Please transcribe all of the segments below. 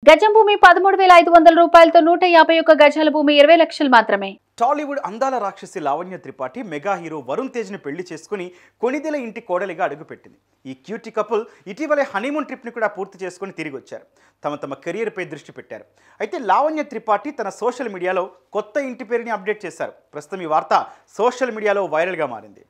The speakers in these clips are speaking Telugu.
గజం భూమి పదమూడు వేల ఐదు వందల రూపాయలతో నూట యాభై ఒక్క గజాల భూమి ఇరవై లక్షలు మాత్రమే టాలీవుడ్ అందాల రాక్షసి లావణ్య త్రిపాఠి మెగా హీరో వరుణ్ తేజ్ని పెళ్లి చేసుకుని కొనిదెల ఇంటి కోడలిగా అడుగుపెట్టింది ఈ క్యూటీ కపుల్ ఇటీవలే హనీమూన్ ట్రిప్ని కూడా పూర్తి చేసుకుని తిరిగి వచ్చారు తమ తమ కెరియర్పై దృష్టి పెట్టారు అయితే లావణ్య త్రిపాఠి తన సోషల్ మీడియాలో కొత్త ఇంటి పేరుని అప్డేట్ చేశారు ప్రస్తుతం ఈ వార్త సోషల్ మీడియాలో వైరల్గా మారింది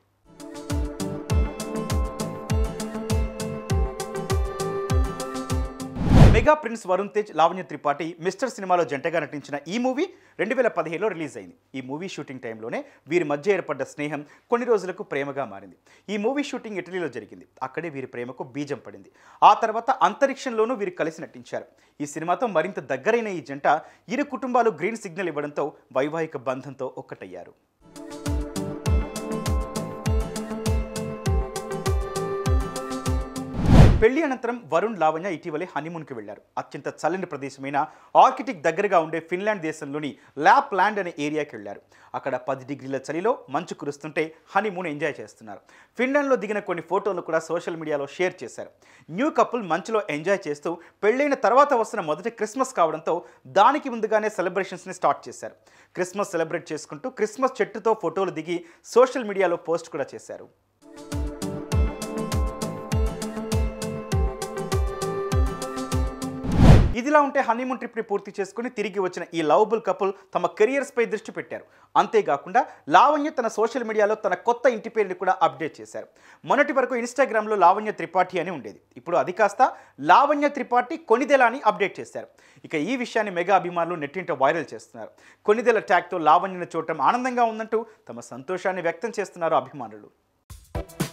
mega prince Varun Tej Lavanya Tripathi Mister సినిమాలో జంటగా నటించిన ఈ మూవీ రెండు వేల పదిహేనులో రిలీజ్ అయింది ఈ మూవీ షూటింగ్ టైంలోనే వీరి మధ్య ఏర్పడ్డ స్నేహం కొన్ని రోజులకు ప్రేమగా మారింది ఈ మూవీ షూటింగ్ ఇటలీలో జరిగింది అక్కడే వీరి ప్రేమకు బీజం పడింది ఆ తర్వాత అంతరిక్షంలోనూ వీరు కలిసి నటించారు ఈ సినిమాతో మరింత దగ్గరైన ఈ జంట ఇరు కుటుంబాలు గ్రీన్ సిగ్నల్ ఇవ్వడంతో వైవాహిక బంధంతో ఒక్కటయ్యారు పెళ్లి అనంతరం వరుణ్ లావణ్య ఇటీవలే హనీమూన్కి వెళ్లారు అత్యంత చల్లని ప్రదేశమైన ఆర్కిటిక్ దగ్గరగా ఉండే ఫిన్లాండ్ దేశంలోని ల్యాప్ ల్యాండ్ అనే ఏరియాకి వెళ్లారు అక్కడ పది డిగ్రీల చలిలో మంచు కురుస్తుంటే హనీమూన్ ఎంజాయ్ చేస్తున్నారు ఫిన్లాండ్లో దిగిన కొన్ని ఫోటోలు కూడా సోషల్ మీడియాలో షేర్ చేశారు న్యూ కపుల్ మంచులో ఎంజాయ్ చేస్తూ పెళ్ళైన తర్వాత వస్తున్న మొదటి క్రిస్మస్ కావడంతో దానికి ముందుగానే సెలబ్రేషన్స్ని స్టార్ట్ చేశారు క్రిస్మస్ సెలబ్రేట్ చేసుకుంటూ క్రిస్మస్ చెట్టుతో ఫోటోలు దిగి సోషల్ మీడియాలో పోస్ట్ కూడా చేశారు ఇదిలా ఉంటే హనీమూన్ ట్రిప్ని పూర్తి చేసుకుని తిరిగి వచ్చిన ఈ లవబుల్ కపుల్ తమ కెరియర్స్ పై దృష్టి పెట్టారు అంతేకాకుండా లావణ్య తన సోషల్ మీడియాలో తన కొత్త ఇంటి పేరుని కూడా అప్డేట్ చేశారు మొన్నటి వరకు ఇన్స్టాగ్రామ్లో లావణ్య త్రిపాఠి అని ఉండేది ఇప్పుడు అది కాస్త లావణ్య త్రిపాఠి కొనిదెల అని అప్డేట్ చేశారు ఇక ఈ విషయాన్ని మెగా అభిమానులు నెట్టింట వైరల్ చేస్తున్నారు కొనిదెల ట్యాగ్తో లావణ్యను చూడటం ఆనందంగా ఉందంటూ తమ సంతోషాన్ని వ్యక్తం చేస్తున్నారు అభిమానులు